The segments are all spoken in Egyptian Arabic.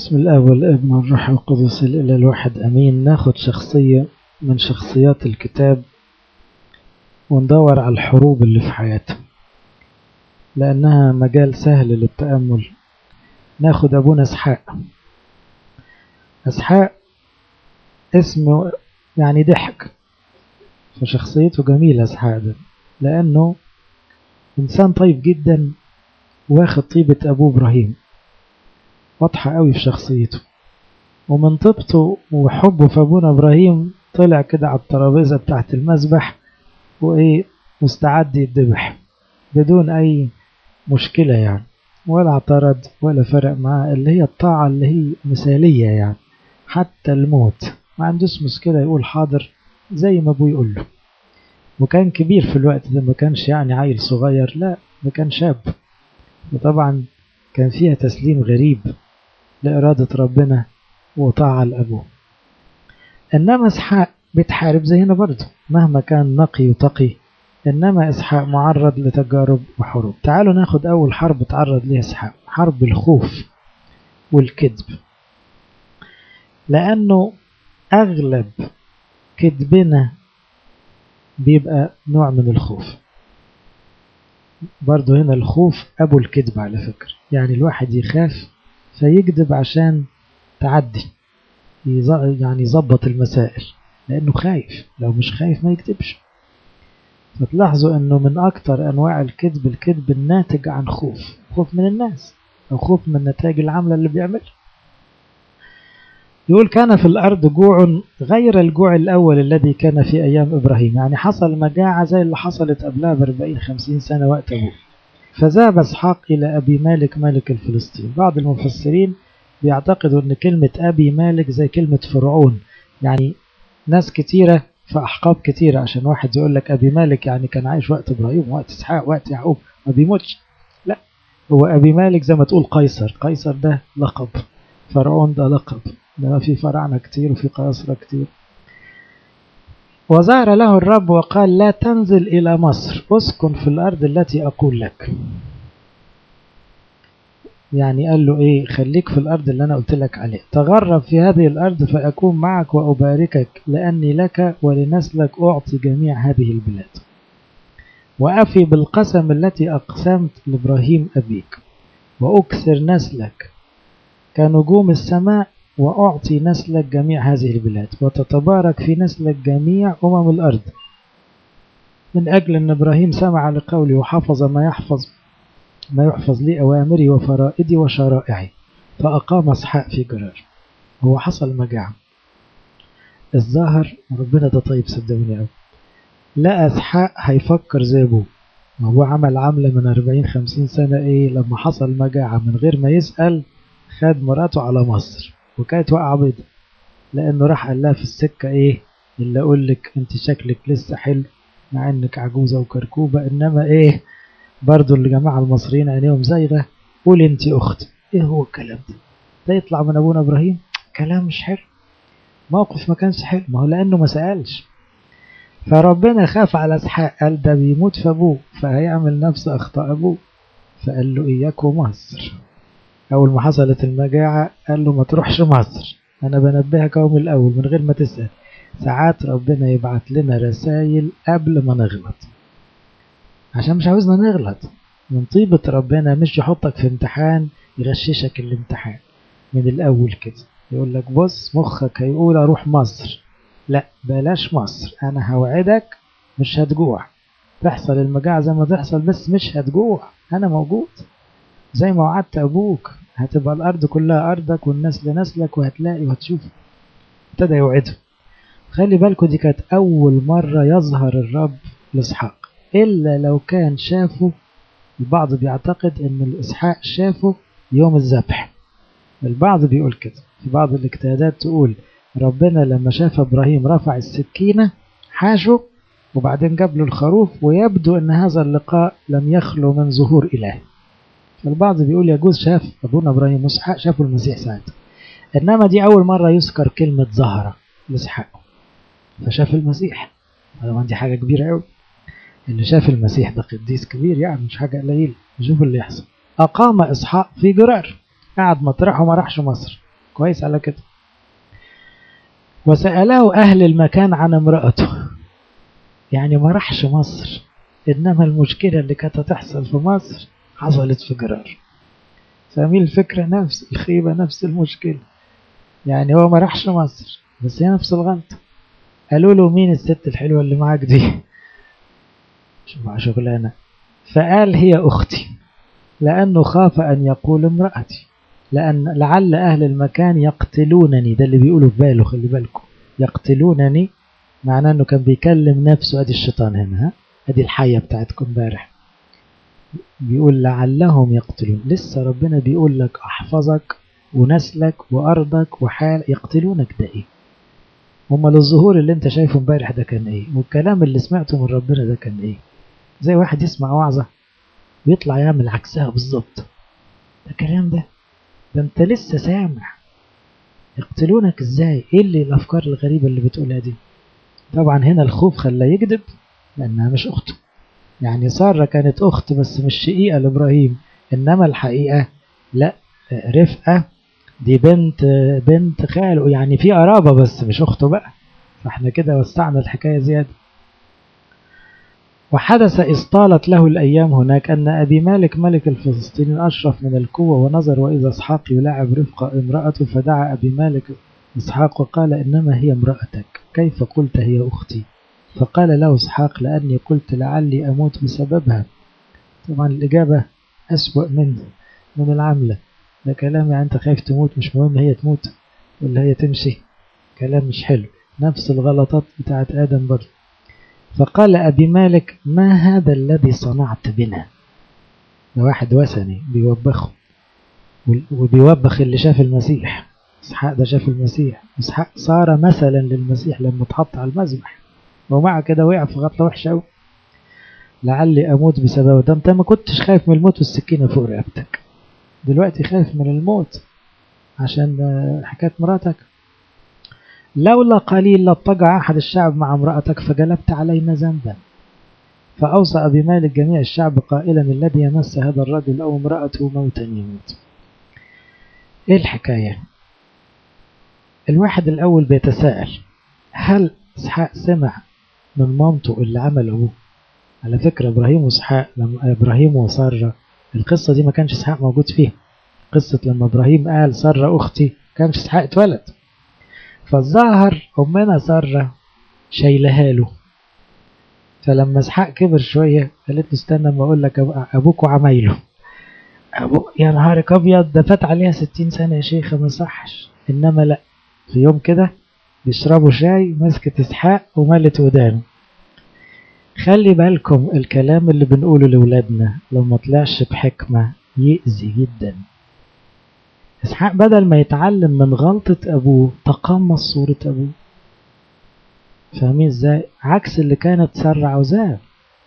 بسم الله والابن والروح القدس الإله الواحد أمين ناخد شخصية من شخصيات الكتاب وندور على الحروب اللي في حياته لأنها مجال سهل للتأمل ناخد أبونا إسحاق إسحاق اسمه يعني ضحك فشخصيته جميلة إسحاق ده لأنه إنسان طيب جدا واخد طيبة أبوه إبراهيم واضحة قوي في شخصيته ومن طيبته وحبه في أبونا إبراهيم طلع كده على الترابيزة بتاعت المسبح وإيه مستعد يتذبح بدون أي مشكلة يعني ولا اعترض ولا فرق معاه اللي هي الطاعة اللي هي مثالية يعني حتى الموت ما عندوش مشكلة يقول حاضر زي ما أبوه يقول له وكان كبير في الوقت ده ما كانش يعني عيل صغير لا ده كان شاب وطبعا كان فيها تسليم غريب لإرادة ربنا وطاعة لأبوه إنما إسحاق بيتحارب زينا برضه مهما كان نقي وتقي إنما إسحاق معرض لتجارب وحروب تعالوا ناخد أول حرب تعرض ليها إسحاق حرب الخوف والكذب لأنه أغلب كذبنا بيبقى نوع من الخوف برضه هنا الخوف أبو الكذب على فكرة يعني الواحد يخاف فيكذب عشان تعدي يعني يظبط المسائل لأنه خايف لو مش خايف ما يكذبش فتلاحظوا أنه من أكتر أنواع الكذب الكذب الناتج عن خوف خوف من الناس أو خوف من نتائج العملة اللي بيعملها يقول كان في الأرض جوع غير الجوع الأول الذي كان في أيام إبراهيم يعني حصل مجاعة زي اللي حصلت قبلها بأربعين خمسين سنة وقت أبوه فذهب إسحاق إلى أبي مالك ملك الفلسطين بعض المفسرين بيعتقدوا أن كلمة أبي مالك زي كلمة فرعون يعني ناس كتيرة في أحقاب كتيرة عشان واحد يقول لك أبي مالك يعني كان عايش وقت إبراهيم وقت إسحاق وقت يعقوب ما بيموتش لا هو أبي مالك زي ما تقول قيصر قيصر ده لقب فرعون ده لقب ده في فراعنة كتير وفي قياصرة كتير وظهر له الرب وقال لا تنزل إلى مصر اسكن في الأرض التي أقول لك يعني قال له إيه خليك في الأرض اللي أنا قلت لك عليها تغرب في هذه الأرض فأكون معك وأباركك لأني لك ولنسلك أعطي جميع هذه البلاد وأفي بالقسم التي أقسمت لإبراهيم أبيك وأكثر نسلك كنجوم السماء وأعطي نسلك جميع هذه البلاد وتتبارك في نسلك جميع أمم الأرض من أجل أن إبراهيم سمع لقولي وحفظ ما يحفظ ما يحفظ لي أوامري وفرائدي وشرائعي فأقام إسحاق في جرار هو حصل مجاعة الظاهر ربنا ده طيب صدقوني أوي لقى إسحاق هيفكر زي أبوه هو عمل عملة من 40 50 سنة إيه لما حصل مجاعة من غير ما يسأل خد مراته على مصر وكانت واقعة بيضة لأنه راح قال لها في السكة إيه اللي أقول لك أنت شكلك لسه حلو مع إنك عجوزة وكركوبة إنما إيه برضو اللي جماعة المصريين عينيهم زايغة قول أنت أخت إيه هو الكلام ده ده يطلع من أبونا إبراهيم كلام مش حلو موقف ما كانش حلو ما هو لأنه ما سألش فربنا خاف على إسحاق قال ده بيموت في أبوه فهيعمل نفس أخطاء أبوه فقال له إياكم مصر أول ما حصلت المجاعة قال له ما تروحش مصر أنا بنبهك أهو من الأول من غير ما تسأل ساعات ربنا يبعت لنا رسائل قبل ما نغلط عشان مش عاوزنا نغلط من طيبة ربنا مش يحطك في امتحان يغششك الامتحان من الأول كده يقول لك بص مخك هيقول أروح مصر لا بلاش مصر أنا هوعدك مش هتجوع تحصل المجاعة زي ما تحصل بس مش هتجوع أنا موجود زي ما وعدت أبوك هتبقى الأرض كلها أرضك والناس لنسلك وهتلاقي وهتشوف ابتدى يوعده خلي بالكوا دي كانت أول مرة يظهر الرب لإسحاق إلا لو كان شافه البعض بيعتقد إن الإسحاق شافه يوم الذبح البعض بيقول كده في بعض الاجتهادات تقول ربنا لما شاف إبراهيم رفع السكينة حاشه وبعدين جاب له الخروف ويبدو أن هذا اللقاء لم يخلو من ظهور إله البعض بيقول يجوز شاف أبونا إبراهيم وإسحاق شافوا المسيح ساعتها إنما دي أول مرة يذكر كلمة ظهرة لإسحاق فشاف المسيح طبعا دي حاجة كبيرة أوي اللي شاف المسيح ده قديس كبير يعني مش حاجة قليلة نشوف اللي يحصل أقام إسحاق في جرار قعد مطرحه ما راحش مصر كويس على كده وسأله أهل المكان عن امرأته يعني ما راحش مصر إنما المشكلة اللي كانت تحصل في مصر حصلت في جرار فاهمين الفكرة نفس الخيبة نفس المشكلة يعني هو ما راحش مصر بس هي نفس الغلطة قالوا له مين الست الحلوة اللي معاك دي شوف شغلانة فقال هي أختي لأنه خاف أن يقول امرأتي لأن لعل أهل المكان يقتلونني ده اللي بيقولوا في باله خلي بالكم يقتلونني معناه أنه كان بيكلم نفسه أدي الشيطان هنا ها أدي الحية بتاعتكم امبارح بيقول لعلهم يقتلون لسه ربنا بيقول لك أحفظك ونسلك وأرضك وحال يقتلونك ده إيه امال الظهور اللي انت شايفه امبارح ده كان ايه والكلام اللي سمعته من ربنا ده كان ايه زي واحد يسمع وعظة ويطلع يعمل عكسها بالظبط ده كلام ده ده انت لسه سامع يقتلونك ازاي ايه اللي الافكار الغريبة اللي بتقولها دي طبعا هنا الخوف خلاه يكذب لانها مش اخته يعني سارة كانت اخت بس مش شقيقة لابراهيم انما الحقيقة لا رفقة دي بنت بنت خاله يعني في قرابة بس مش اخته بقى فاحنا كده وسعنا الحكاية زيادة وحدث إذ طالت له الأيام هناك أن أبي مالك ملك الفلسطينيين أشرف من القوة ونظر وإذا إسحاق يلاعب رفقة امرأته فدعا أبي مالك إسحاق وقال إنما هي امرأتك كيف قلت هي أختي فقال له إسحاق لأني قلت لعلي أموت بسببها طبعا الإجابة أسوأ من من العملة ده كلام يعني أنت خايف تموت مش مهم هي تموت ولا هي تمشي كلام مش حلو نفس الغلطات بتاعت آدم برضه فقال أبي مالك ما هذا الذي صنعت بنا ده واحد وثني بيوبخه وبيوبخ اللي شاف المسيح اسحاق ده شاف المسيح اسحاق صار مثلا للمسيح لما اتحط على المذبح ومع كده وقع في غلطة وحشة أوي لعلي أموت بسببه ده أنت ما كنتش خايف من الموت والسكينة فوق رقبتك دلوقتي خايف من الموت عشان حكاية مراتك لولا قليل لاضطجع أحد الشعب مع امرأتك فجلبت علينا ذنبا فأوصى أبي مالك جميع الشعب قائلا الذي يمس هذا الرجل أو امرأته موتا يموت إيه الحكاية الواحد الأول بيتساءل هل إسحاق سمع من مامته اللي عمل أبوه على فكرة إبراهيم وإسحاق لما إبراهيم وسارة القصة دي ما كانش إسحاق موجود فيها قصة لما إبراهيم قال سارة أختي كانش إسحاق اتولد فالظاهر أمنا سارة شايلها له فلما اسحاق كبر شوية قالت له استنى ما أقول لك أبوك وعمايله أبو يا نهارك أبيض ده فات عليها ستين سنة يا شيخة ما صحش إنما لأ في يوم كده بيشربوا شاي مسكت اسحاق وملت ودانه خلي بالكم الكلام اللي بنقوله لولادنا لو ما طلعش بحكمة يأذي جدا اسحاق بدل ما يتعلم من غلطة أبوه تقمص صورة أبوه فاهمين ازاي عكس اللي كانت سارة عاوزاه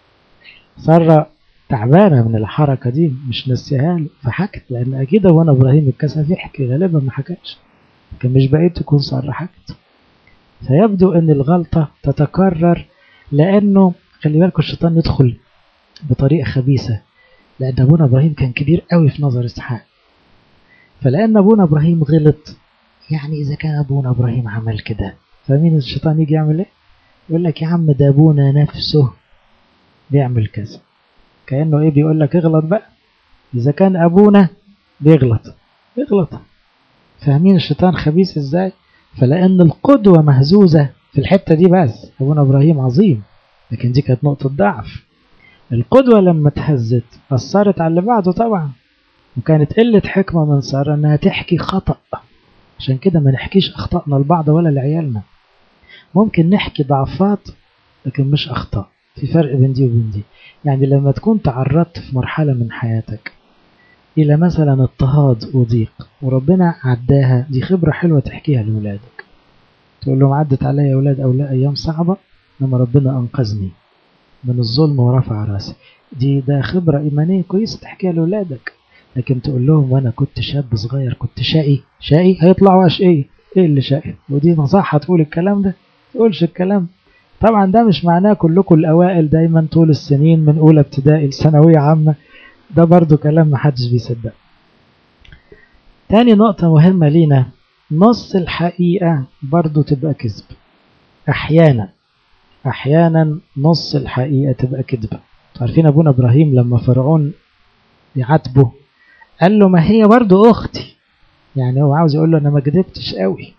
سارة تعبانة من الحركة دي مش نسيها له فحكت لأن أكيد أبونا إبراهيم اتكسف يحكي غالبا ما حكاش لكن مش بعيد تكون سارة حكت فيبدو أن الغلطة تتكرر لأنه خلي بالكم الشيطان يدخل بطريقة خبيثة لأن أبونا إبراهيم كان كبير قوي في نظر إسحاق فلأن أبونا إبراهيم غلط يعني إذا كان أبونا إبراهيم عمل كده فمين الشيطان يجي يعمل إيه؟ يقول لك يا عم ده أبونا نفسه بيعمل كذا كأنه إيه بيقول لك اغلط بقى إذا كان أبونا بيغلط بيغلط فاهمين الشيطان خبيث إزاي؟ فلأن القدوة مهزوزة في الحتة دي بس أبونا إبراهيم عظيم لكن دي كانت نقطة ضعف القدوة لما تهزت أثرت على اللي بعده طبعا وكانت قلة حكمة من سارة أنها تحكي خطأ عشان كده ما نحكيش أخطائنا لبعض ولا لعيالنا ممكن نحكي ضعفات لكن مش أخطاء في فرق بين دي وبين دي يعني لما تكون تعرضت في مرحلة من حياتك إلى مثلا اضطهاد وضيق وربنا عداها دي خبرة حلوة تحكيها لأولادك تقول لهم عدت عليا يا أولاد أو لا أيام صعبة لما ربنا أنقذني من الظلم ورفع راسي دي ده خبرة إيمانية كويسة تحكيها لأولادك لكن تقول لهم وأنا كنت شاب صغير كنت شقي شقي هيطلعوا أشقي إيه اللي شقي ودي نصيحة تقول الكلام ده تقولش الكلام طبعا ده مش معناه كلكم الأوائل دايما طول السنين من أولى ابتدائي لثانوية عامة ده برضو كلام محدش بيصدق تاني نقطة مهمة لينا نص الحقيقة برضو تبقى كذب أحيانا أحيانا نص الحقيقة تبقى كذبة عارفين أبونا إبراهيم لما فرعون يعاتبه قال له ما هي برضو أختي يعني هو عاوز يقول له أنا ما كذبتش قوي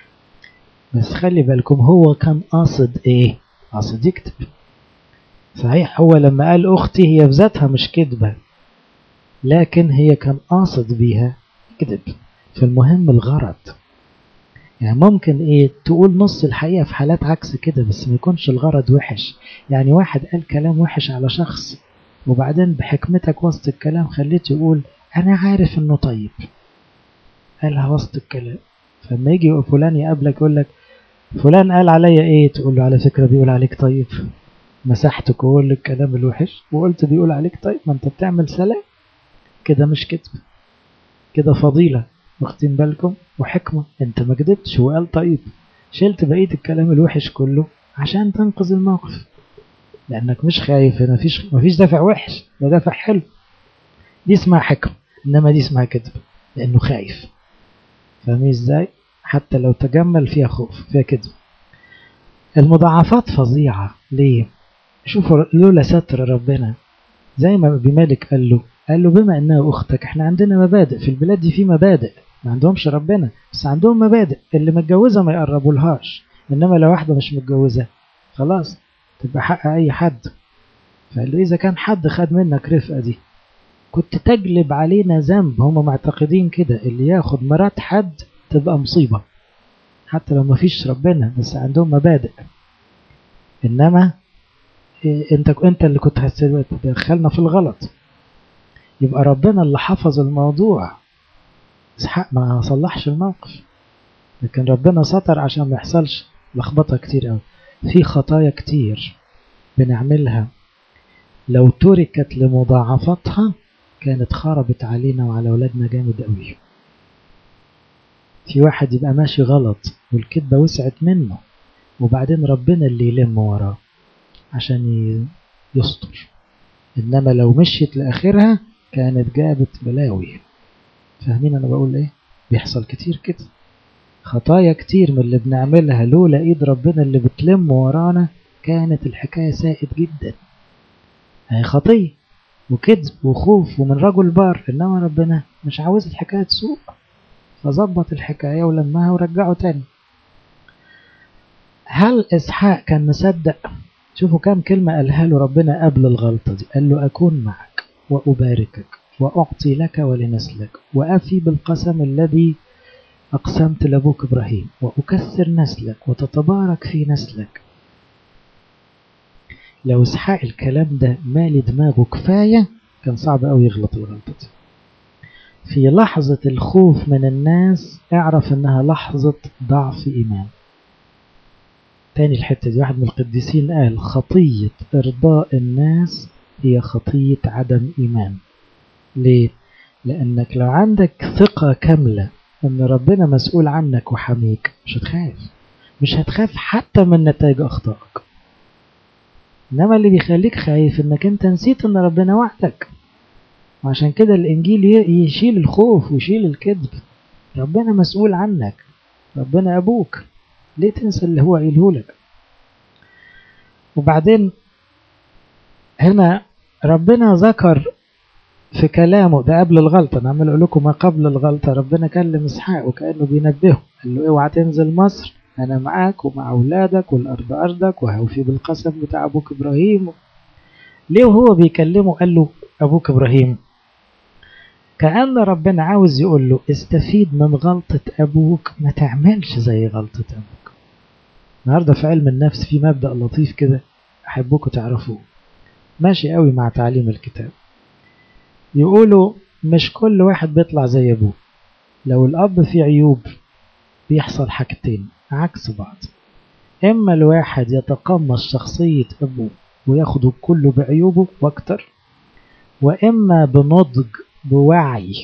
بس خلي بالكم هو كان قاصد إيه قاصد يكتب صحيح هو لما قال أختي هي في ذاتها مش كذبة لكن هي كان قاصد بيها كذب فالمهم الغرض يعني ممكن ايه تقول نص الحقيقة في حالات عكس كده بس ما يكونش الغرض وحش يعني واحد قال كلام وحش على شخص وبعدين بحكمتك وسط الكلام خليته يقول انا عارف انه طيب قالها وسط الكلام فلما يجي فلان يقابلك يقول لك فلان قال عليا ايه تقول له على فكرة بيقول عليك طيب مسحت كل الكلام الوحش وقلت بيقول عليك طيب ما انت بتعمل سلام كده مش كذب كده فضيلة واخدين بالكم وحكمة انت ما كدبتش وقال طيب شلت بقية الكلام الوحش كله عشان تنقذ الموقف لانك مش خايف هنا مفيش مفيش دافع وحش ده دافع حلو دي اسمها حكمة انما دي اسمها كذب لانه خايف فاهمين ازاي حتى لو تجمل فيها خوف فيها كذب المضاعفات فظيعة ليه شوفوا لولا ستر ربنا زي ما بمالك قال له قال له بما انها اختك احنا عندنا مبادئ في البلاد دي في مبادئ ما عندهمش ربنا بس عندهم مبادئ اللي متجوزه ما يقربولهاش انما لو واحده مش متجوزه خلاص تبقى حق اي حد فقال له اذا كان حد خد منك رفقه دي كنت تجلب علينا ذنب هم معتقدين كده اللي ياخد مرات حد تبقى مصيبه حتى لو ما فيش ربنا بس عندهم مبادئ انما إيه انت انت اللي كنت هتدخلنا في الغلط يبقى ربنا اللي حفظ الموضوع اسحاق ما صلحش الموقف لكن ربنا ستر عشان ما يحصلش لخبطه كتير قوي في خطايا كتير بنعملها لو تركت لمضاعفتها كانت خربت علينا وعلى اولادنا جامد قوي في واحد يبقى ماشي غلط والكذبه وسعت منه وبعدين ربنا اللي يلم وراه عشان يستر انما لو مشيت لاخرها كانت جابت بلاوي فاهمين انا بقول ايه بيحصل كتير كده خطايا كتير من اللي بنعملها لولا ايد ربنا اللي بتلم ورانا كانت الحكاية سائد جدا هي خطية وكذب وخوف ومن رجل بار انما ربنا مش عاوز الحكاية تسوء فظبط الحكاية ولمها ورجعه تاني هل اسحاق كان مصدق شوفوا كام كلمة قالها له ربنا قبل الغلطة دي قال له أكون معك وأباركك وأعطي لك ولنسلك وأفي بالقسم الذي أقسمت لأبوك إبراهيم وأكثر نسلك وتتبارك في نسلك لو اسحاق الكلام ده مالي دماغه كفاية كان صعب أوي يغلط الغلطة دي في لحظة الخوف من الناس اعرف انها لحظة ضعف ايمان تاني الحتة دي واحد من القديسين قال خطية ارضاء الناس هي خطية عدم ايمان ليه لانك لو عندك ثقة كاملة ان ربنا مسؤول عنك وحميك مش هتخاف مش هتخاف حتى من نتائج اخطائك انما اللي بيخليك خايف انك انت نسيت ان ربنا وعدك وعشان كده الانجيل يشيل الخوف ويشيل الكذب ربنا مسؤول عنك ربنا ابوك ليه تنسى اللي هو قايله لك وبعدين هنا ربنا ذكر في كلامه ده قبل الغلطة أنا عمال أقول لكم ما قبل الغلطة ربنا كلم إسحاق وكأنه بينبهه قال له اوعى تنزل مصر أنا معاك ومع أولادك والأرض أرضك وهوفي بالقسم بتاع أبوك إبراهيم ليه وهو بيكلمه قال له أبوك إبراهيم كأن ربنا عاوز يقول له استفيد من غلطة أبوك ما تعملش زي غلطة أبوك النهاردة في علم النفس في مبدأ لطيف كده أحبكم تعرفوه ماشي قوي مع تعليم الكتاب يقولوا مش كل واحد بيطلع زي أبوه لو الأب فيه عيوب بيحصل حاجتين عكس بعض إما الواحد يتقمص شخصية أبوه وياخده كله بعيوبه واكتر وإما بنضج بوعي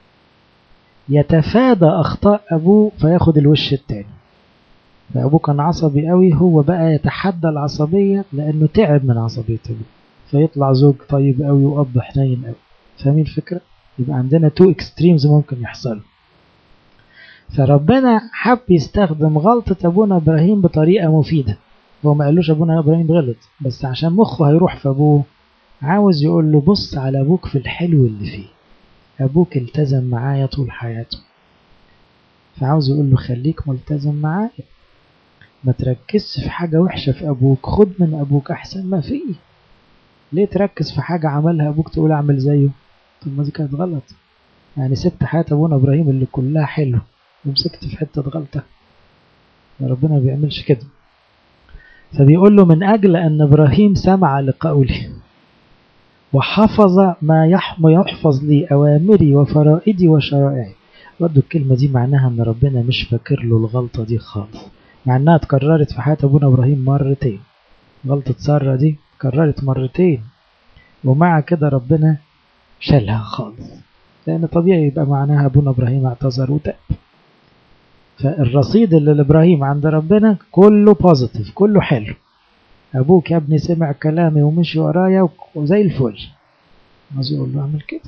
يتفادى أخطاء أبوه فياخد الوش التاني فأبوه كان عصبي قوي هو بقى يتحدى العصبية لأنه تعب من عصبية أبوه فيطلع زوج طيب قوي وأب حنين قوي فاهمين الفكرة؟ يبقى عندنا تو اكستريمز ممكن يحصلوا فربنا حب يستخدم غلطة أبونا إبراهيم بطريقة مفيدة هو ما قالوش أبونا إبراهيم غلط بس عشان مخه هيروح في أبوه عاوز يقول له بص على أبوك في الحلو اللي فيه أبوك التزم معايا طول حياته فعاوز يقول له خليك ملتزم معايا ما تركزش في حاجة وحشة في أبوك خد من أبوك أحسن ما فيه ليه تركز في حاجة عملها أبوك تقول أعمل زيه طب ما دي كانت غلط يعني سبت حياة أبونا إبراهيم اللي كلها حلو ومسكت في حتة غلطة ربنا ما بيعملش كده فبيقول له من أجل أن إبراهيم سمع لقولي وحفظ ما يحفظ لي أوامري وفرائدي وشرائعي برضه الكلمة دي معناها أن ربنا مش فاكر له الغلطة دي خالص مع أنها اتكررت في حياة أبونا إبراهيم مرتين غلطة سارة دي اتكررت مرتين ومع كده ربنا شالها خالص لأن طبيعي يبقى معناها أبونا إبراهيم اعتذر وتاب فالرصيد اللي لإبراهيم عند ربنا كله بوزيتيف كله حلو أبوك يا ابني سمع كلامي ومشي ورايا وزي الفل عاوز يقول له اعمل كده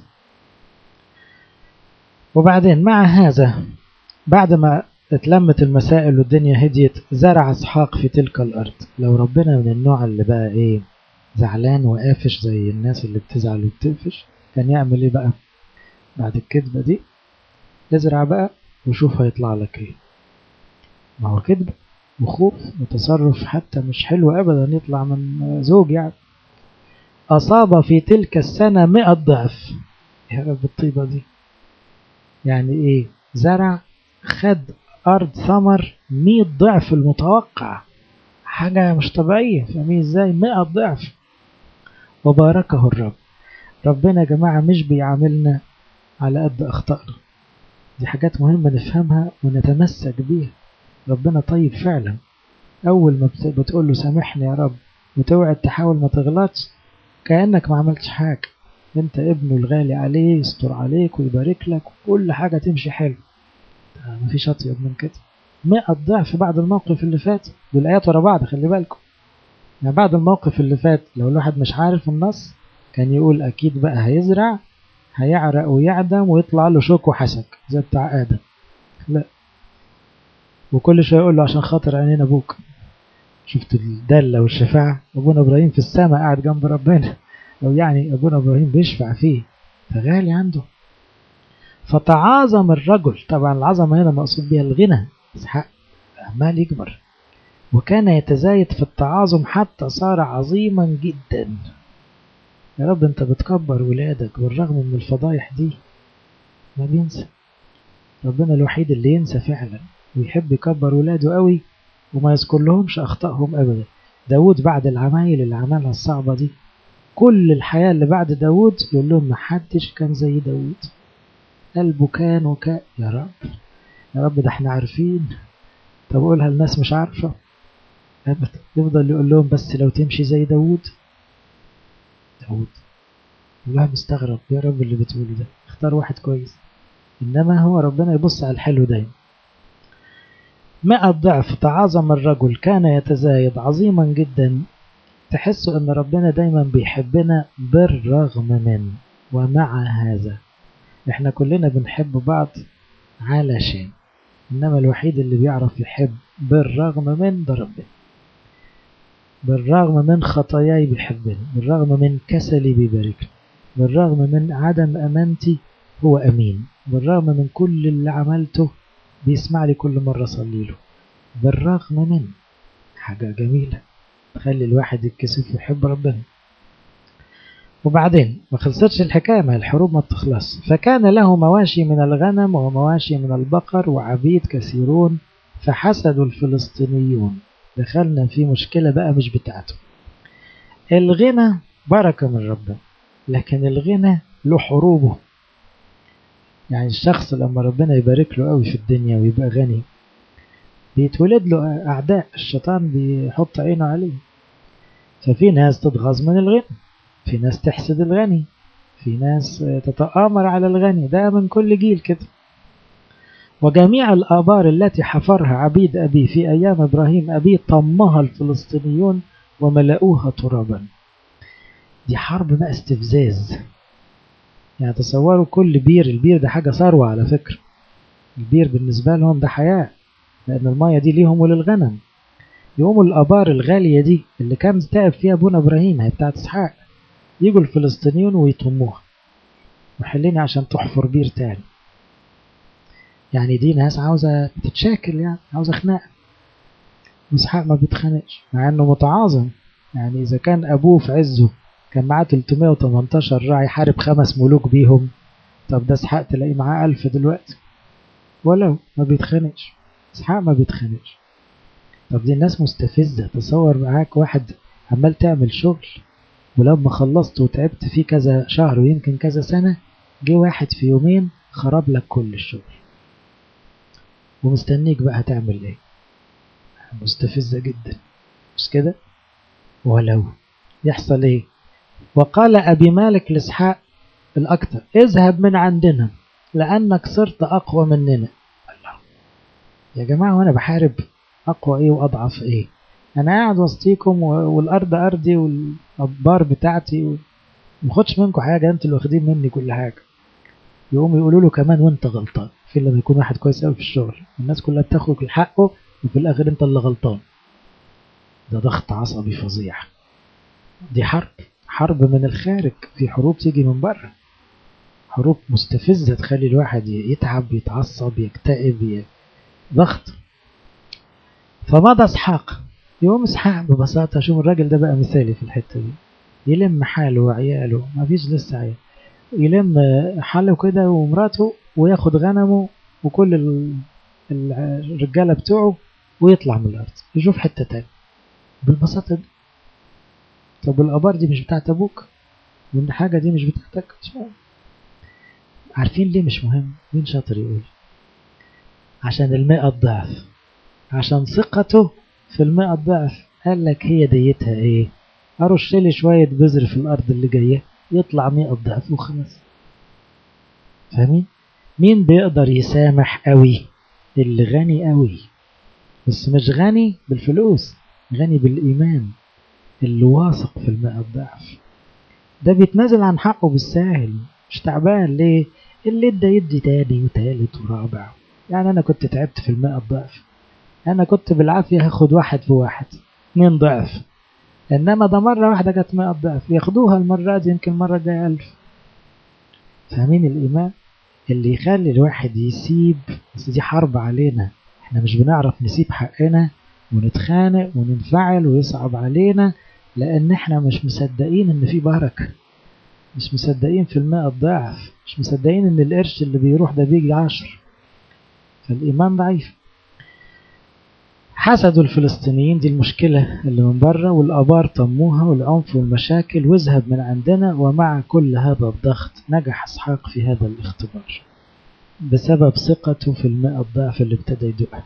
وبعدين مع هذا بعد ما اتلمت المسائل والدنيا هديت زرع اسحاق في تلك الارض لو ربنا من النوع اللي بقى ايه زعلان وقافش زي الناس اللي بتزعل وبتقفش كان يعمل ايه بقى بعد الكذبة دي ازرع بقى وشوف هيطلع لك ايه ما هو كذب وخوف وتصرف حتى مش حلو ابدا يطلع من زوج يعني اصاب في تلك السنة مئة ضعف يا رب الطيبة دي يعني ايه زرع خد ارض ثمر مئة ضعف المتوقع حاجة مش طبيعية فاهمين ازاي مئة ضعف وباركه الرب ربنا يا جماعة مش بيعاملنا على قد أخطائنا دي حاجات مهمة نفهمها ونتمسك بيها ربنا طيب فعلا أول ما بتقول له سامحني يا رب وتوعد تحاول ما تغلطش كأنك ما عملتش حاجة انت ابنه الغالي عليه يستر عليك ويبارك لك وكل حاجة تمشي حلو مفيش أطيب من كده مئة ضعف بعد الموقف اللي فات والآيات ورا بعض خلي بالكم يعني بعد الموقف اللي فات لو الواحد مش عارف النص كان يقول أكيد بقى هيزرع هيعرق ويعدم ويطلع له شوك وحسك زي بتاع آدم لا وكل شوية يقول له عشان خاطر عينين أبوك شفت الدلة والشفاعة أبونا إبراهيم في السماء قاعد جنب ربنا أو يعني أبونا إبراهيم بيشفع فيه فغالي عنده فتعاظم الرجل طبعا العظمة هنا مقصود بها الغنى إسحاق عمال يكبر وكان يتزايد في التعاظم حتى صار عظيما جدا يا رب انت بتكبر ولادك بالرغم من الفضايح دي ما بينسى ربنا الوحيد اللي ينسى فعلا ويحب يكبر ولاده قوي وما يذكر لهمش أخطائهم أبدا داود بعد العمايل اللي عملها الصعبة دي كل الحياة اللي بعد داود يقول لهم محدش كان زي داود قلبه كان وكان يا رب يا رب ده احنا عارفين طب قولها الناس مش عارفة يفضل يقول لهم بس لو تمشي زي داود داود الواحد مستغرب يا رب اللي بتقوله ده اختار واحد كويس إنما هو ربنا يبص على الحلو دايما مئة ضعف تعاظم الرجل كان يتزايد عظيما جدا تحسوا أن ربنا دايما بيحبنا بالرغم من ومع هذا احنا كلنا بنحب بعض علشان إنما الوحيد اللي بيعرف يحب بالرغم من ده ربنا بالرغم من خطاياي بيحبني بالرغم من كسلي بيباركني بالرغم من عدم أمانتي هو أمين بالرغم من كل اللي عملته بيسمع لي كل مرة صلي له بالرغم من حاجة جميلة تخلي الواحد يتكسف ويحب ربنا وبعدين ما خلصتش الحكاية ما الحروب ما بتخلص فكان له مواشي من الغنم ومواشي من البقر وعبيد كثيرون فحسدوا الفلسطينيون دخلنا في مشكلة بقى مش بتاعته الغنى بركة من ربنا لكن الغنى له حروبه يعني الشخص لما ربنا يبارك له قوي في الدنيا ويبقى غني بيتولد له أعداء الشيطان بيحط عينه عليه ففي ناس تتغاظ من الغنى في ناس تحسد الغني في ناس تتآمر على الغني ده من كل جيل كده وجميع الآبار التي حفرها عبيد أبي في أيام إبراهيم أبي طمها الفلسطينيون وملأوها ترابا دي حرب بقى استفزاز يعني تصوروا كل بير البير ده حاجة ثروة على فكرة البير بالنسبة لهم ده حياة لأن المية دي ليهم وللغنم يقوموا الآبار الغالية دي اللي كان تعب فيها أبونا إبراهيم هي بتاعت إسحاق يجوا الفلسطينيون ويطموها وحليني عشان تحفر بير تاني يعني دي ناس عاوزة تتشاكل يعني عاوزة خناقة إسحاق ما بيتخانقش مع إنه متعاظم يعني إذا كان أبوه في عزه كان معاه 318 راعي يحارب خمس ملوك بيهم طب ده إسحاق تلاقيه معاه ألف دلوقتي ولو ما بيتخانقش إسحاق ما بيتخانقش طب دي الناس مستفزة تصور معاك واحد عمال تعمل شغل ولما خلصت وتعبت فيه كذا شهر ويمكن كذا سنة جه واحد في يومين خرب لك كل الشغل ومستنيك بقى هتعمل ايه مستفزة جدا مش كده ولو يحصل ايه وقال أبي مالك لإسحاق الأكثر اذهب من عندنا لأنك صرت أقوى مننا الله يا جماعة وأنا بحارب أقوى إيه وأضعف إيه أنا قاعد وسطيكم والأرض أرضي والأبار بتاعتي ومخدش منكم حاجة أنتوا اللي واخدين مني كل حاجة يقوم يقولوا له كمان وأنت غلطان في لما يكون واحد كويس قوي في الشغل الناس كلها بتاخد حقه وفي الآخر أنت اللي غلطان ده ضغط عصبي فظيع دي حرب حرب من الخارج في حروب تيجي من بره حروب مستفزة تخلي الواحد يتعب يتعصب يكتئب ضغط فمضى اسحاق يقوم اسحاق ببساطة شوف الراجل ده بقى مثالي في الحتة دي يلم حاله وعياله ما فيش لسه عيال يلم حاله كده ومراته وياخد غنمه وكل الرجالة بتوعه ويطلع من الأرض يشوف حتة تاني بالبساطة دي طب الآبار دي مش بتاعت أبوك وإن حاجة دي مش بتاعتك مش مهم عارفين ليه مش مهم مين شاطر يقول عشان المئة ضعف عشان ثقته في المئة ضعف قال لك هي ديتها ايه ارش لي شوية بذر في الارض اللي جاية يطلع مئة ضعف وخلاص فاهمين مين بيقدر يسامح قوي اللي غني قوي بس مش غني بالفلوس غني بالإيمان اللي واثق في المئة ضعف ده بيتنازل عن حقه بالساهل مش تعبان ليه اللي ادى يدي تاني وتالت ورابع يعني انا كنت تعبت في المئة ضعف انا كنت بالعافية هاخد واحد في واحد اتنين ضعف انما ده مرة واحدة جت مئة ضعف ياخدوها المرة دي يمكن مرة جاية ألف فاهمين الإيمان اللي يخلي الواحد يسيب بس دي حرب علينا احنا مش بنعرف نسيب حقنا ونتخانق وننفعل ويصعب علينا لان احنا مش مصدقين ان في بركة مش مصدقين في الماء الضعف مش مصدقين ان القرش اللي بيروح ده بيجي عشر فالايمان ضعيف حسدوا الفلسطينيين دي المشكلة اللي من بره والآبار طموها والعنف والمشاكل واذهب من عندنا ومع كل هذا الضغط نجح إسحاق في هذا الاختبار بسبب ثقته في الماء الضعف اللي ابتدى يدوقها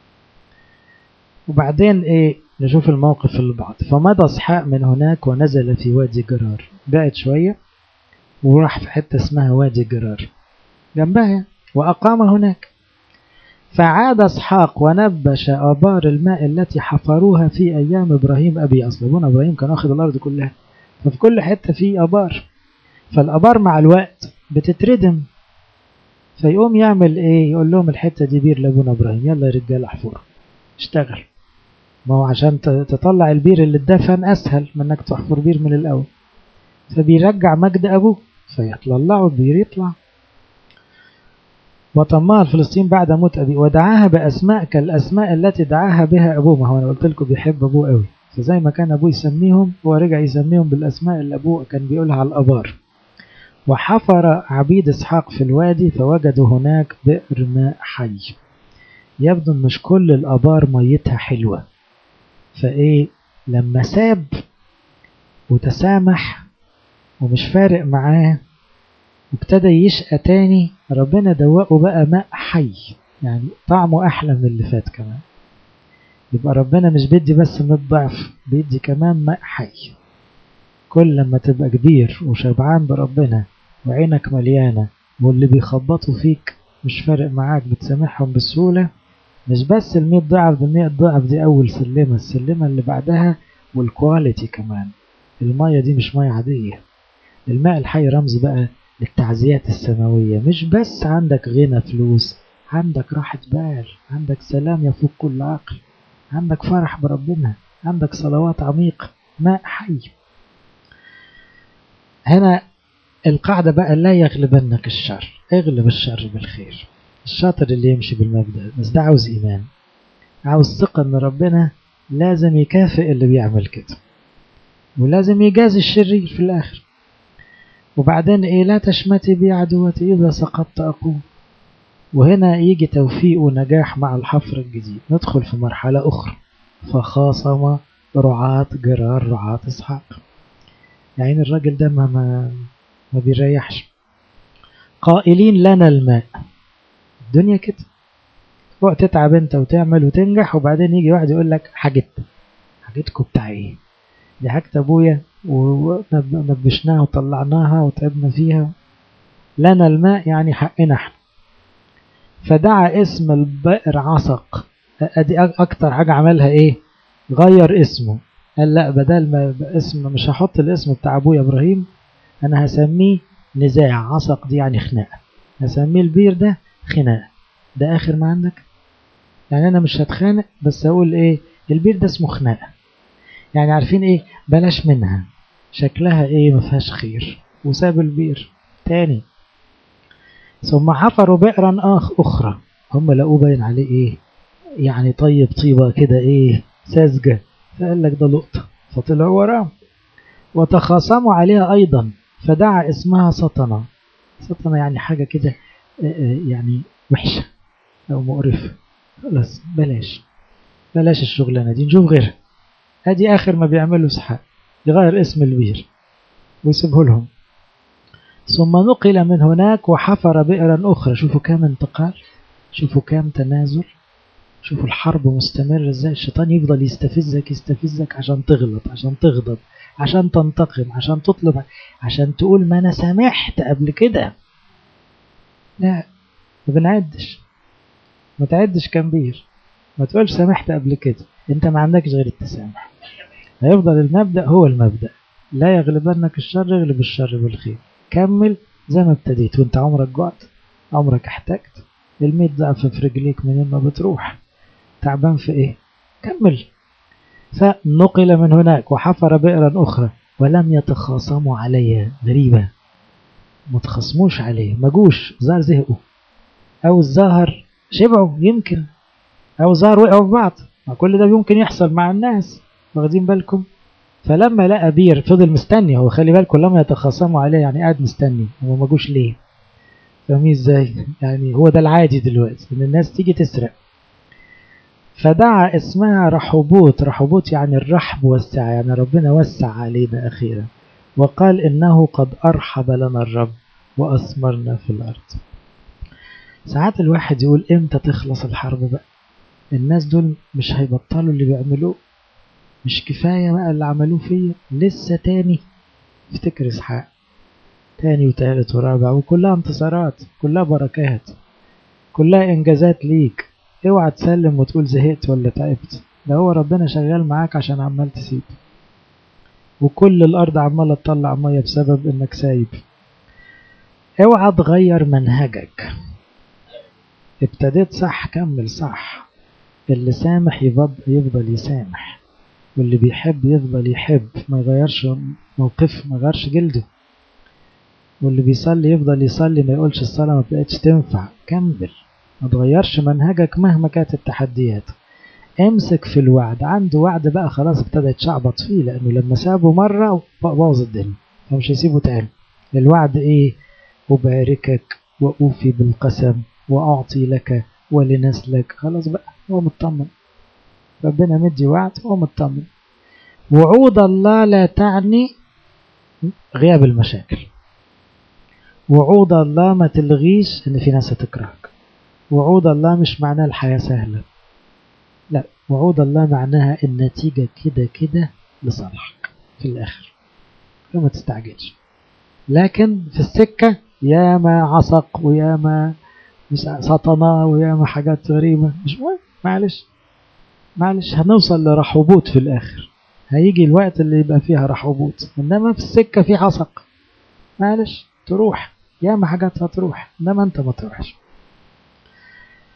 وبعدين ايه نشوف الموقف اللي بعد فمضى اسحاق من هناك ونزل في وادي جرار بعد شوية وراح في حتة اسمها وادي جرار جنبها وأقام هناك فعاد اسحاق ونبش آبار الماء التي حفروها في أيام إبراهيم أبي أصل أبونا إبراهيم كان واخد الأرض كلها ففي كل حتة في آبار فالآبار مع الوقت بتتردم فيقوم يعمل إيه يقول لهم الحتة دي بير لأبونا إبراهيم يلا يا رجال احفروا اشتغل ما هو عشان تطلع البير اللي اتدفن أسهل من إنك تحفر بير من الأول فبيرجع مجد أبوه فيطلعوا البير يطلع وطمها الفلسطين بعد موت أبي ودعاها بأسماء كالأسماء التي دعاها بها أبوه ما هو أنا قلت لكم بيحب أبوه قوي فزي ما كان أبوه يسميهم هو رجع يسميهم بالأسماء اللي أبوه كان بيقولها على الأبار وحفر عبيد إسحاق في الوادي فوجدوا هناك بئر ماء حي يبدو ان مش كل الآبار ميتها حلوة فإيه لما ساب وتسامح ومش فارق معاه وابتدى يشقى تاني ربنا دوقه بقى ماء حي يعني طعمه أحلى من اللي فات كمان يبقى ربنا مش بيدي بس ماء ضعف بيدي كمان ماء حي كل لما تبقى كبير وشبعان بربنا وعينك مليانة واللي بيخبطوا فيك مش فارق معاك بتسامحهم بسهولة مش بس المية ضعف بالمية ضعف دي أول سلمة السلمة اللي بعدها والكواليتي كمان المية دي مش مية عادية الماء الحي رمز بقى للتعزيات السماوية مش بس عندك غنى فلوس عندك راحة بال عندك سلام يفوق كل عقل عندك فرح بربنا عندك صلوات عميقة ماء حي هنا القاعدة بقى لا يغلبنك الشر اغلب الشر بالخير الشاطر اللي يمشي بالمبدأ بس ده عاوز إيمان عاوز ثقة إن ربنا لازم يكافئ اللي بيعمل كده ولازم يجازي الشرير في الآخر وبعدين إيه لا تشمتي بي عدوتي إذا سقطت أقوم وهنا يجي توفيق ونجاح مع الحفر الجديد ندخل في مرحلة أخرى فخاصم رعاة جرار رعاة إسحاق يعني الراجل ده ما, ما, ما بيريحش قائلين لنا الماء الدنيا كده فوق تتعب انت وتعمل وتنجح وبعدين يجي واحد يقول لك حاجت حاجتكم بتاع ايه دي حاجة ابويا ونبشناها وطلعناها وتعبنا فيها لنا الماء يعني حقنا احنا فدعا اسم البئر عصق ادي اكتر حاجة عملها ايه غير اسمه قال لا بدل ما اسم مش هحط الاسم بتاع ابويا ابراهيم انا هسميه نزاع عصق دي يعني خناقة هسميه البير ده خناقة ده اخر ما عندك يعني انا مش هتخانق بس اقول ايه البير ده اسمه خناقة يعني عارفين ايه بلاش منها شكلها ايه ما فيهاش خير وساب البير تاني ثم حفروا بئرا اخ اخرى هم لقوه باين عليه ايه يعني طيب طيبة كده ايه ساذجة فقال لك ده لقطة فطلعوا وراه وتخاصموا عليها ايضا فدعا اسمها سطنة سطنة يعني حاجة كده يعني وحشة او مقرفة خلاص بلاش بلاش الشغلانة دي نشوف غيرها ادي اخر ما بيعملوا اسحاق يغير اسم البير ويسيبه لهم ثم نقل من هناك وحفر بئرا اخرى شوفوا كام انتقال شوفوا كام تنازل شوفوا الحرب مستمرة ازاي الشيطان يفضل يستفزك يستفزك عشان تغلط عشان تغضب عشان تنتقم عشان تطلب عشان تقول ما انا سامحت قبل كده لا ما بنعدش ما تعدش كام بير ما تقولش سامحت قبل كده انت ما عندكش غير التسامح هيفضل المبدأ هو المبدأ لا يغلبنك الشر يغلب الشر بالخير كمل زي ما ابتديت وانت عمرك جعت عمرك احتجت الميت ضعف في رجليك منين ما بتروح تعبان في ايه كمل فنقل من هناك وحفر بئرا أخرى ولم يتخاصموا عليها غريبة ما تخصموش عليه ما جوش ظهر زهقوا أو الظاهر شبعوا يمكن أو ظهر وقعوا في بعض ما كل ده يمكن يحصل مع الناس واخدين بالكم فلما لقى بير فضل مستني هو خلي بالكم لما يتخاصموا عليه يعني قاعد مستني هو ما جوش ليه فاهمين ازاي يعني هو ده العادي دلوقتي ان الناس تيجي تسرق فدعا اسمها رحبوت رحبوت يعني الرحب وسع يعني ربنا وسع علينا أخيرا وقال إنه قد أرحب لنا الرب وأثمرنا في الأرض ساعات الواحد يقول إمتى تخلص الحرب بقى الناس دول مش هيبطلوا اللي بيعملوه مش كفاية بقى اللي عملوه فيا لسه تاني افتكر اسحاق تاني وتالت ورابع وكلها انتصارات كلها بركات كلها انجازات ليك اوعى تسلم وتقول زهقت ولا تعبت ده هو ربنا شغال معاك عشان عمال تسيب وكل الارض عماله تطلع ميه بسبب انك سايب اوعى تغير منهجك ابتديت صح كمل صح اللي سامح يفضل يسامح واللي بيحب يفضل يحب ما يغيرش موقفه ما يغيرش جلده واللي بيصلي يفضل يصلي ما يقولش الصلاة ما بقتش تنفع كمل ما تغيرش منهجك مهما كانت التحديات امسك في الوعد عنده وعد بقى خلاص ابتدى يتشعبط فيه لانه لما سابه مرة بوظ الدنيا فمش هيسيبه تاني الوعد ايه أباركك وأوفي بالقسم وأعطي لك ولنسلك خلاص بقى هو مطمن ربنا مدي وعد هو مطمن وعود الله لا تعني غياب المشاكل وعود الله ما تلغيش ان في ناس هتكرهك وعود الله مش معناه الحياة سهلة لا وعود الله معناها النتيجة كده كده لصالحك في الآخر فما تستعجلش لكن في السكة يا ما عصق ويا ما سطنا ويا ما حاجات غريبة مش مهم معلش معلش هنوصل لرحوبوت في الآخر هيجي الوقت اللي يبقى فيها رحوبوت إنما في السكة في عصق معلش تروح يا ما حاجات هتروح إنما أنت ما تروحش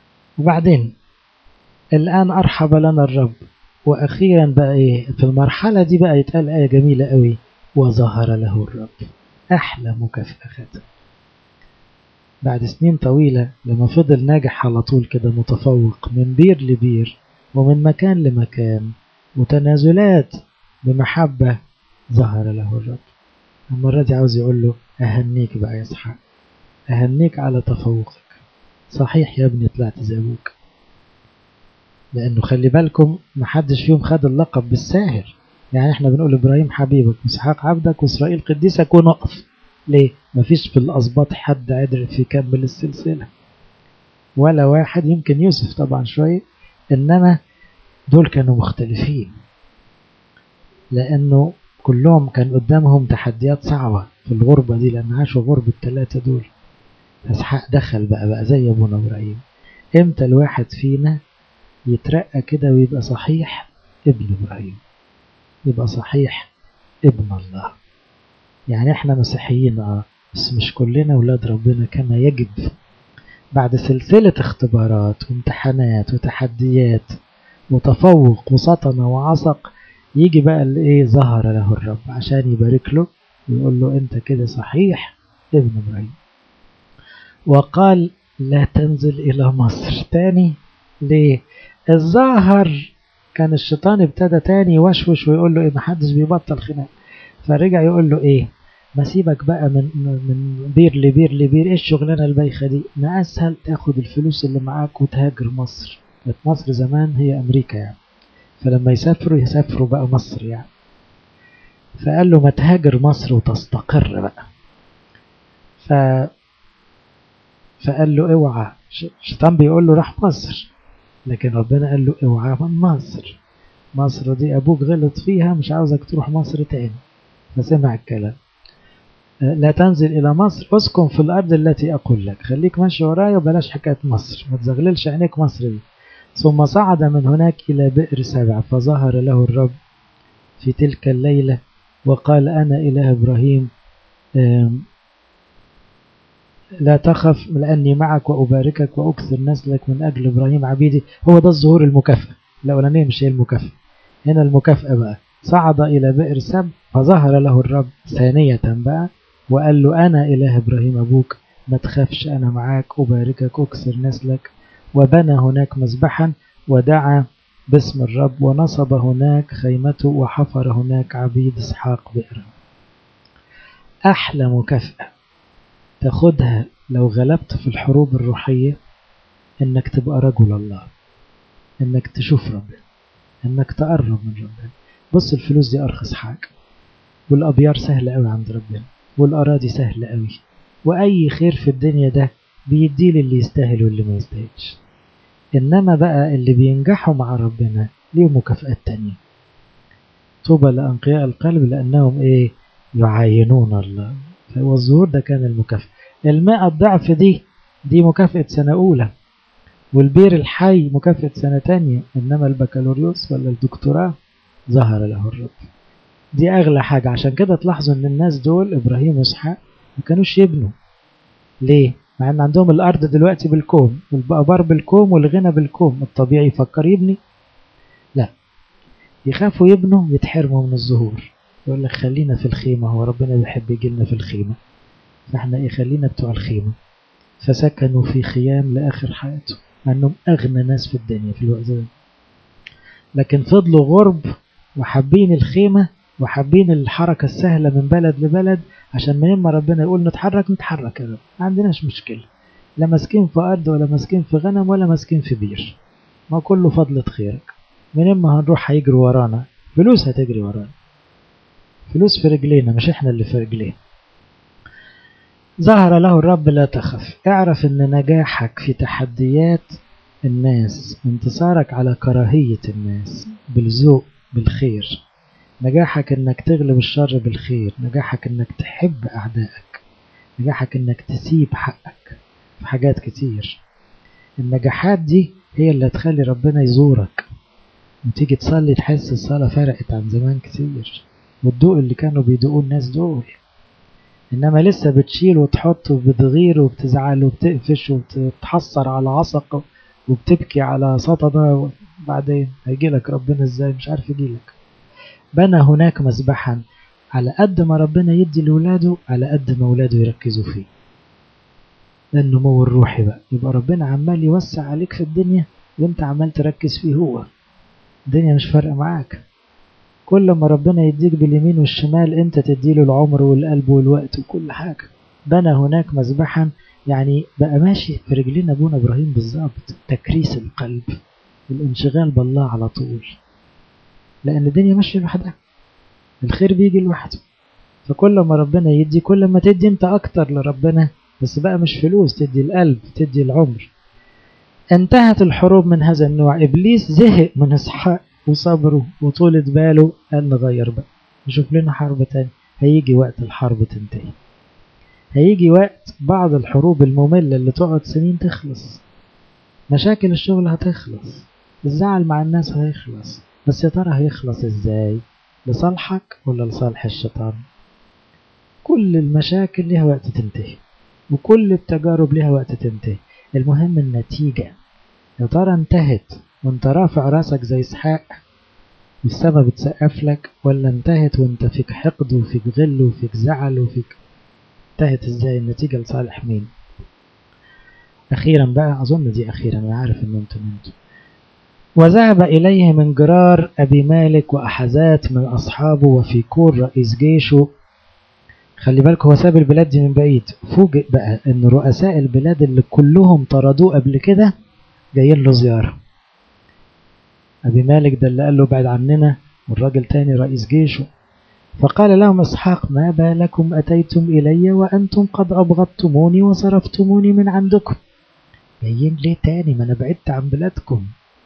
وبعدين الآن أرحب لنا الرب وأخيرا بقى إيه في المرحلة دي بقى يتقال آية جميلة قوي وظهر له الرب أحلى مكافأة خدها بعد سنين طويلة لما فضل ناجح على طول كده متفوق من بير لبير ومن مكان لمكان وتنازلات بمحبة ظهر له الرب المرة دي عاوز يقول له أهنيك بقى يا إسحاق أهنيك على تفوقك صحيح يا ابني طلعت زي أبوك لأنه خلي بالكم محدش فيهم خد اللقب بالساهل يعني احنا بنقول إبراهيم حبيبك وإسحاق عبدك وإسرائيل قديسك ونقف ليه؟ مفيش في الأسباط حد عرف يكمل السلسلة ولا واحد يمكن يوسف طبعا شوية إنما دول كانوا مختلفين لأنه كلهم كان قدامهم تحديات صعبة في الغربة دي لأن عاشوا غربة الثلاثة دول إسحاق دخل بقى بقى زي أبونا إبراهيم إمتى الواحد فينا يترقى كده ويبقى صحيح ابن إبراهيم يبقى صحيح ابن الله يعني احنا مسيحيين اه بس مش كلنا ولاد ربنا كما يجب بعد سلسلة اختبارات وامتحانات وتحديات وتفوق وسطنة وعصق يجي بقى اللي ايه ظهر له الرب عشان يبارك له ويقول له انت كده صحيح ابن ابراهيم وقال لا تنزل الى مصر تاني ليه الظاهر كان الشيطان ابتدى تاني يوشوش ويقول له ايه محدش بيبطل خناق فرجع يقول له ايه ما سيبك بقى من من بير لبير لبير ايه الشغلانه البايخه دي ما اسهل تاخد الفلوس اللي معاك وتهاجر مصر كانت مصر زمان هي امريكا يعني فلما يسافروا يسافروا بقى مصر يعني فقال له ما تهاجر مصر وتستقر بقى ف فقال له اوعى الشيطان بيقول له راح مصر لكن ربنا قال له اوعى من مصر مصر دي ابوك غلط فيها مش عاوزك تروح مصر تاني فسمع الكلام لا تنزل إلى مصر اسكن في الأرض التي أقول لك خليك ماشي ورايا وبلاش حكاية مصر ما تزغللش عينيك مصر دي ثم صعد من هناك إلى بئر سبع فظهر له الرب في تلك الليلة وقال أنا إله إبراهيم لا تخف لأني معك وأباركك وأكثر نسلك من أجل إبراهيم عبيدي هو ده الظهور المكافأة الأولانية مش هي المكافأة هنا المكافأة بقى صعد إلى بئر سبع فظهر له الرب ثانية بقى وقال له أنا إله إبراهيم أبوك ما تخافش أنا معاك أباركك أكثر نسلك وبنى هناك مذبحا ودعا باسم الرب ونصب هناك خيمته وحفر هناك عبيد إسحاق بئرا أحلى مكافأة تاخدها لو غلبت في الحروب الروحية إنك تبقى رجل الله إنك تشوف ربنا إنك تقرب من ربنا بص الفلوس دي أرخص حاجة والأبيار سهلة أوي عند ربنا والأراضي سهلة أوي وأي خير في الدنيا ده بيدي للي يستاهل واللي ما يستاهلش إنما بقى اللي بينجحوا مع ربنا ليه مكافآت تانية طوبى لأنقياء القلب لأنهم إيه يعاينون الله فهو الظهور ده كان المكافأة الماء الضعف دي دي مكافأة سنة أولى والبير الحي مكافأة سنة تانية إنما البكالوريوس ولا الدكتوراه ظهر له الرب دي أغلى حاجة عشان كده تلاحظوا إن الناس دول إبراهيم وإسحاق ما كانوش يبنوا ليه؟ مع إن عندهم الأرض دلوقتي بالكوم والبقبار بالكوم والغنى بالكوم الطبيعي يفكر يبني لا يخافوا يبنوا يتحرموا من الظهور يقول لك خلينا في الخيمة هو ربنا بيحب يجيلنا في الخيمة فاحنا ايه خلينا بتوع الخيمة فسكنوا في خيام لآخر حياتهم مع انهم أغنى ناس في الدنيا في الوقت ده لكن فضلوا غرب وحابين الخيمة وحابين الحركة السهلة من بلد لبلد عشان من ما ربنا يقول نتحرك نتحرك يا رب ما عندناش مشكلة لا ماسكين في أرض ولا ماسكين في غنم ولا ماسكين في بير ما كله فضلة خيرك من ما هنروح هيجروا ورانا فلوس هتجري ورانا فلوس في رجلينا مش احنا اللي في رجلينا ظهر له الرب لا تخف اعرف ان نجاحك في تحديات الناس انتصارك على كراهية الناس بالذوق بالخير نجاحك انك تغلب الشر بالخير نجاحك انك تحب اعدائك نجاحك انك تسيب حقك في حاجات كتير النجاحات دي هي اللي هتخلي ربنا يزورك وتيجي تصلي تحس الصلاة فرقت عن زمان كتير والضوء اللي كانوا بيدوقوا الناس دول إنما لسه بتشيل وتحط وبتغير وبتزعل وبتقفش وبتحصر على عصق وبتبكي على سطنة بعدين هيجي لك ربنا ازاي مش عارف يجي لك بنى هناك مسبحا على قد ما ربنا يدي لولاده على قد ما ولاده يركزوا فيه ده النمو الروحي بقى يبقى ربنا عمال يوسع عليك في الدنيا وانت عمال تركز فيه هو الدنيا مش فارقة معاك كل ما ربنا يديك باليمين والشمال انت تديله العمر والقلب والوقت وكل حاجة بنى هناك مذبحا يعني بقى ماشي في رجلين ابونا ابراهيم بالظبط تكريس القلب الانشغال بالله على طول لان الدنيا ماشيه لوحدها الخير بيجي لوحده فكل ما ربنا يدي كل ما تدي انت اكتر لربنا بس بقى مش فلوس تدي القلب تدي العمر انتهت الحروب من هذا النوع ابليس زهق من اسحاق وصبره وطولة باله قال نغير بقى نشوف لنا حرب تاني هيجي وقت الحرب تنتهي هيجي وقت بعض الحروب المملة اللي تقعد سنين تخلص مشاكل الشغل هتخلص الزعل مع الناس هيخلص بس يا ترى هيخلص ازاي لصالحك ولا لصالح الشيطان كل المشاكل ليها وقت تنتهي وكل التجارب ليها وقت تنتهي المهم النتيجة يا ترى انتهت وانت رافع راسك زي اسحاق والسما بتسقف لك ولا انتهت وانت فيك حقد وفيك غل وفيك زعل وفيك انتهت ازاي النتيجة لصالح مين اخيرا بقى اظن دي اخيرا انا عارف ان انتم انتم وذهب إليه من جرار أبي مالك وأحزات من أصحابه وفي كور رئيس جيشه خلي بالك هو ساب البلاد دي من بعيد فوجئ بقى ان رؤساء البلاد اللي كلهم طردوه قبل كده جايين له زيارة أبي مالك ده اللي قال له بعد عننا والراجل تاني رئيس جيشه فقال لهم إسحاق ما بالكم أتيتم إلي وأنتم قد أبغضتموني وصرفتموني من عندكم جايين ليه تاني ما أنا بعدت عن بلادكم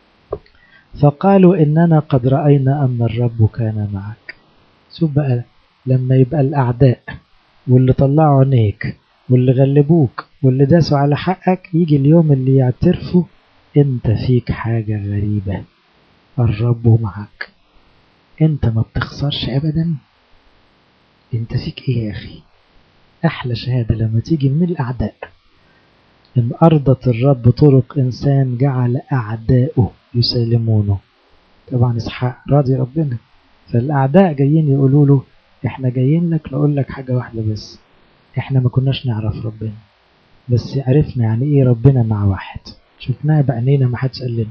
فقالوا إننا قد رأينا أن الرب كان معك شوف بقى لما يبقى الأعداء واللي طلعوا عينيك واللي غلبوك واللي داسوا على حقك يجي اليوم اللي يعترفوا انت فيك حاجة غريبة الرب معك انت ما بتخسرش ابدا انت فيك ايه يا اخي احلى شهادة لما تيجي من الاعداء ان ارضت الرب طرق انسان جعل اعداؤه يسلمونه طبعا اسحاق راضي ربنا فالاعداء جايين يقولوا له احنا جايين لك نقول لك حاجة واحدة بس احنا ما كناش نعرف ربنا بس عرفنا يعني ايه ربنا مع واحد شفناها بعينينا ما حدش قال لنا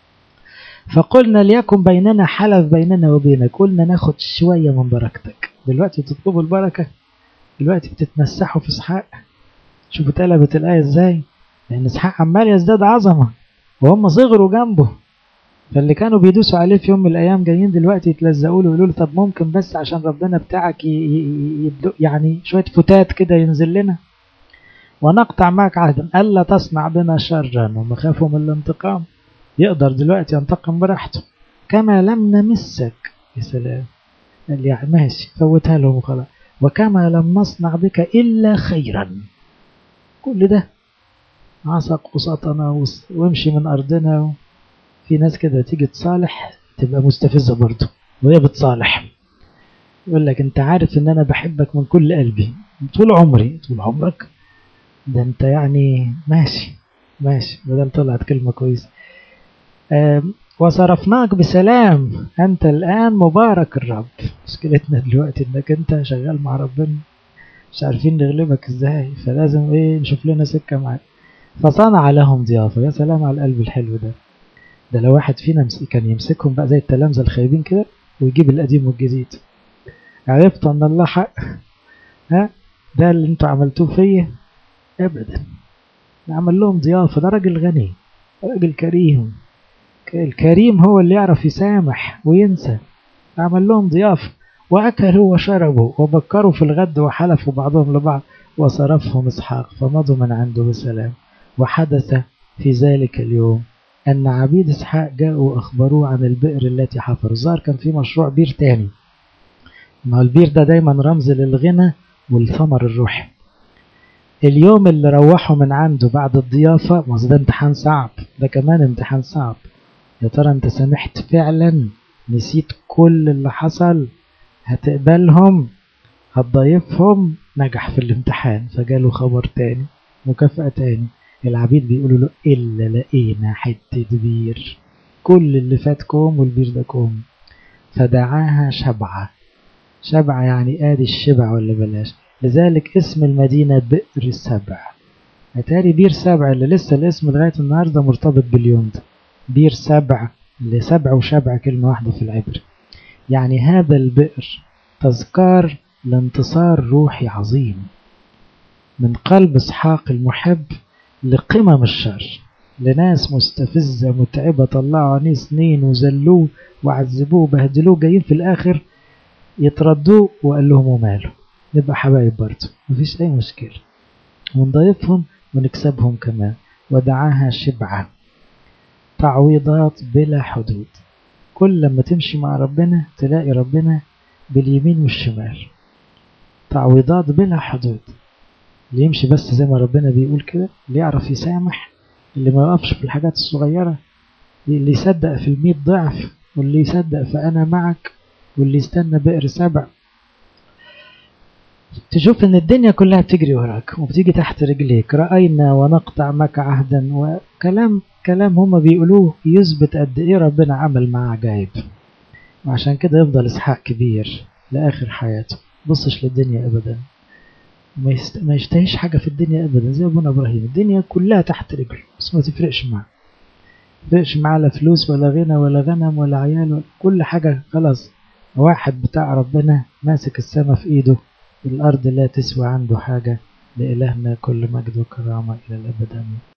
فقلنا ليكن بيننا حلف بيننا وبينك قلنا ناخد شوية من بركتك دلوقتي تطلبوا البركة دلوقتي بتتمسحوا في اسحاق شوفوا اتقلبت الآية ازاي لأن اسحاق عمال يزداد عظمة وهم صغروا جنبه فاللي كانوا بيدوسوا عليه في يوم من الأيام جايين دلوقتي يتلزقوا له ويقولوا له طب ممكن بس عشان ربنا بتاعك يبدو يعني شوية فتات كده ينزل لنا ونقطع معك عهدا ألا تصنع بنا شرا ومخافوا من الانتقام يقدر دلوقتي ينتقم براحته كما لم نمسك يا سلام قال يعني ماشي فوتها لهم وخلاص وكما لم نصنع بك إلا خيرا كل ده عصق قسطنا وامشي من أرضنا في ناس كده تيجي تصالح تبقى مستفزة برضه وهي بتصالح يقول لك انت عارف ان انا بحبك من كل قلبي طول عمري طول عمرك ده انت يعني ماشي ماشي بدل طلعت كلمة كويسة وصرفناك بسلام انت الان مبارك الرب مشكلتنا دلوقتي انك انت شغال مع ربنا مش عارفين نغلبك ازاي فلازم ايه نشوف لنا سكة معاك فصنع لهم ضيافة يا سلام على القلب الحلو ده ده لو واحد فينا كان يمسكهم بقى زي التلامذة الخايبين كده ويجيب القديم والجديد عرفت ان الله حق ها ده اللي انتوا عملتوه فيا ابدا عمل لهم ضيافة ده راجل غني راجل كريم الكريم هو اللي يعرف يسامح وينسى عمل لهم ضيافة وأكلوا وشربوا وبكروا في الغد وحلفوا بعضهم لبعض وصرفهم إسحاق فمضوا من عنده بسلام وحدث في ذلك اليوم أن عبيد إسحاق جاءوا وأخبروه عن البئر التي حفروا الظاهر كان في مشروع بير تاني ما البير ده دايما رمز للغنى والثمر الروحي اليوم اللي روحوا من عنده بعد الضيافة ما ده امتحان صعب ده كمان امتحان صعب يا ترى انت سامحت فعلا نسيت كل اللي حصل هتقبلهم هتضيفهم نجح في الامتحان فجاله خبر تاني مكافأة تاني العبيد بيقولوا له إلا لقينا حتة بير كل اللي فات كوم والبير ده كوم فدعاها شبعة شبعة يعني آدي الشبع ولا بلاش لذلك اسم المدينة بئر السبع أتاري بير سبع اللي لسه الاسم لغاية النهاردة مرتبط باليوم ده بير سبع لسبع وشبع كلمة واحدة في العبر يعني هذا البئر تذكار لانتصار روحي عظيم من قلب اسحاق المحب لقمم الشر لناس مستفزة متعبة طلعوا عينيه سنين وزلوه وعذبوه وبهدلوه جايين في الآخر يتردوه وقال لهم وماله نبقى حبايب برضه مفيش أي مشكلة ونضيفهم ونكسبهم كمان ودعاها شبعة تعويضات بلا حدود كل لما تمشي مع ربنا تلاقي ربنا باليمين والشمال تعويضات بلا حدود اللي يمشي بس زي ما ربنا بيقول كده اللي يعرف يسامح اللي ما يقفش في الحاجات الصغيرة اللي يصدق في المية ضعف واللي يصدق فأنا معك واللي يستنى بئر سبع تشوف ان الدنيا كلها بتجري وراك وبتيجي تحت رجليك رأينا ونقطع معك عهدا وكلام كلام هما بيقولوه يثبت قد ايه ربنا عمل معاه عجايب وعشان كده يفضل اسحاق كبير لآخر حياته بصش للدنيا ابدا ما, يست... ما يشتهيش حاجة في الدنيا ابدا زي ابونا ابراهيم الدنيا كلها تحت رجله بس ما تفرقش معاه تفرقش معاه لا فلوس ولا غنى ولا غنم ولا عيال ولا كل حاجة خلاص واحد بتاع ربنا ماسك السما في ايده الأرض لا تسوى عنده حاجة لإلهنا كل مجد وكرامة إلى الأبد آمين